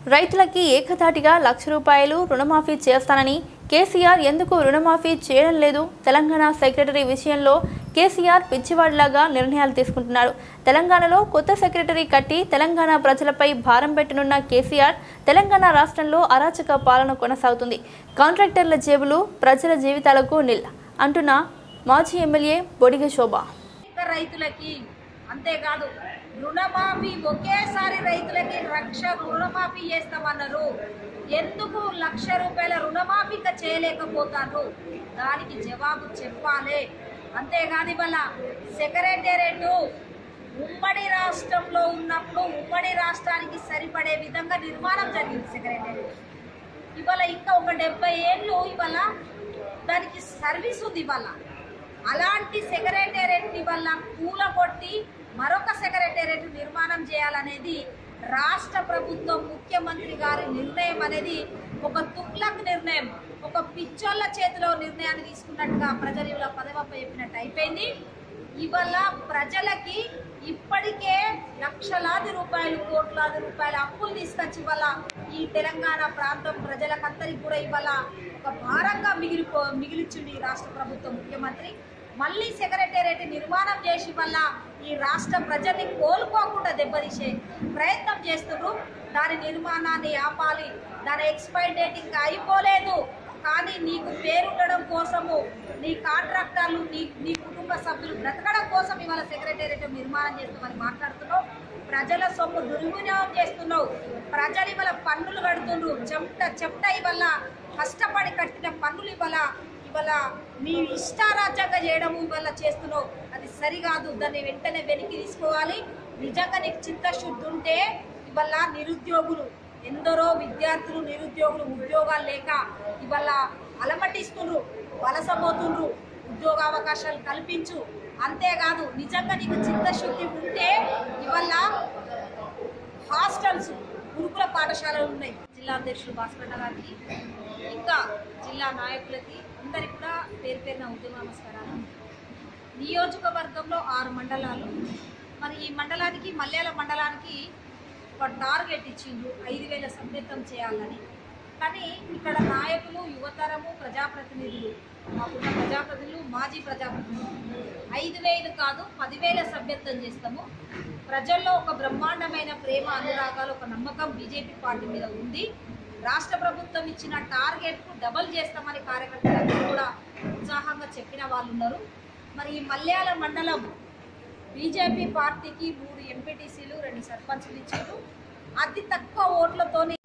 రైతులకి ఏకధాటిగా లక్ష రూపాయలు రుణమాఫీ చేస్తానని కేసీఆర్ ఎందుకు రుణమాఫీ చేయడం లేదు తెలంగాణ సెక్రటరీ విషయంలో కేసీఆర్ పిచ్చివాడిలాగా నిర్ణయాలు తీసుకుంటున్నారు తెలంగాణలో కొత్త సెక్రటరీ కట్టి తెలంగాణ ప్రజలపై భారం పెట్టనున్న కేసీఆర్ తెలంగాణ రాష్ట్రంలో అరాచక పాలన కొనసాగుతుంది కాంట్రాక్టర్ల జేబులు ప్రజల జీవితాలకు నిల్ అంటున్న మాజీ ఎమ్మెల్యే బొడిగ శోభ ఇతర రైతులకి అంతేకాదు రుణమాఫీ ఒకేసారి రైతులకి లక్ష రుణమాఫీ చేస్తామన్నారు ఎందుకు లక్ష రూపాయల రుణమాఫీ ఇంకా చేయలేకపోతారు దానికి జవాబు చెప్పాలి అంతేకాదు ఇవాళ సెక్రటేరియట్ ఉమ్మడి రాష్ట్రంలో ఉన్నప్పుడు ఉమ్మడి రాష్ట్రానికి సరిపడే విధంగా నిర్మాణం జరిగింది సెక్రటేరియట్ ఇవాళ ఇంకా ఒక డెబ్బై ఏళ్ళు ఇవాళ దానికి సర్వీస్ ఉంది ఇవాళ అలాంటి సెక్రటేరియట్ వల్ల కూలగొట్టి మరొక సెక్రటేరియట్ నిర్మాణం చేయాలనేది రాష్ట్ర ప్రభుత్వం ముఖ్యమంత్రి గారి నిర్ణయం అనేది ఒక తుక్లక్ నిర్ణయం ఒక పిచ్చోళ్ళ చేతిలో నిర్ణయాన్ని తీసుకున్నట్టుగా ప్రజలు ఇవాళ పదవప్ప చెప్పినట్టు అయిపోయింది ఇవాళ ప్రజలకి ఇప్పటికే లక్షలాది రూపాయలు కోట్లాది రూపాయల అప్పులు తీసుకొచ్చి ఇవాళ ఈ తెలంగాణ ప్రాంతం ప్రజలకందరికి కూడా ఇవాళ ఒక భారంగా మిగిలిపో మిగిలిచ్చింది ఈ రాష్ట్ర ప్రభుత్వం ముఖ్యమంత్రి మళ్ళీ సెక్రటేరియట్ నిర్మాణం చేసి వల్ల ఈ రాష్ట్ర ప్రజల్ని కోల్పోకుండా దెబ్బతీసే ప్రయత్నం చేస్తున్నారు దాని నిర్మాణాన్ని ఆపాలి దాని ఎక్స్పైర్ డేట్ ఇంకా అయిపోలేదు కానీ నీకు పేరుండడం కోసము నీ కాంట్రాక్టర్లు నీ నీ కుటుంబ సభ్యులు బ్రతకడం కోసం ఇవాళ సెక్రటేరియట్ నిర్మాణం చేస్తామని మాట్లాడుతున్నావు ప్రజల సొమ్ము దుర్వినియోగం చేస్తున్నావు ప్రజలు ఇవాళ పన్నులు కడుతుండ్రు చెమట చెమట ఇవాళ కష్టపడి కట్టిన పన్నులు ఇవాళ ఇవాళ మీ ఇష్టారాజ్యంగా చేయడం ఇవాళ చేస్తున్నావు అది సరికాదు దాన్ని వెంటనే వెనక్కి తీసుకోవాలి నిజంగా నీకు చిత్తశుద్ధి ఉంటే ఇవాళ నిరుద్యోగులు ఎందరో విద్యార్థులు నిరుద్యోగులు ఉద్యోగాలు లేక ఇవాళ అలమటిస్తుండ్రు వలసపోతుండ్రు ఉద్యోగ అవకాశాలు కల్పించు అంతేకాదు నిజంగా నీకు చిత్తశుద్ధి ఉంటే ఇవాళ హాస్టల్స్ గురుకుల పాఠశాలలు ఉన్నాయి జిల్లా అధ్యక్షులు భాస్కర్ గారికి ఇంకా జిల్లా నాయకులకి అందరికి కూడా పేరు పేరున ఉద్యమ నమస్కారాలు నియోజకవర్గంలో ఆరు మండలాలు మరి ఈ మండలానికి మల్యాల మండలానికి ఒక టార్గెట్ ఇచ్చిండ్రు ఐదు వేల సభ్యత్వం చేయాలని కానీ ఇక్కడ నాయకులు యువతరము ప్రజాప్రతినిధులు మాకున్న ప్రజాప్రతినిధులు మాజీ ప్రజాప్రతినిధులు ఐదు వేలు కాదు పదివేల సభ్యత్వం చేస్తాము ప్రజల్లో ఒక బ్రహ్మాండమైన ప్రేమ అనురాగాలు ఒక నమ్మకం బీజేపీ పార్టీ మీద ఉంది రాష్ట్ర ప్రభుత్వం ఇచ్చిన టార్గెట్కు డబల్ చేస్తామని కార్యకర్తలు కూడా ఉత్సాహంగా చెప్పిన వాళ్ళు ఉన్నారు మరి ఈ మల్యాల మండలం బీజేపీ పార్టీకి మూడు ఎంపీటీసీలు రెండు సర్పంచ్లు ఇచ్చారు అతి తక్కువ ఓట్లతోని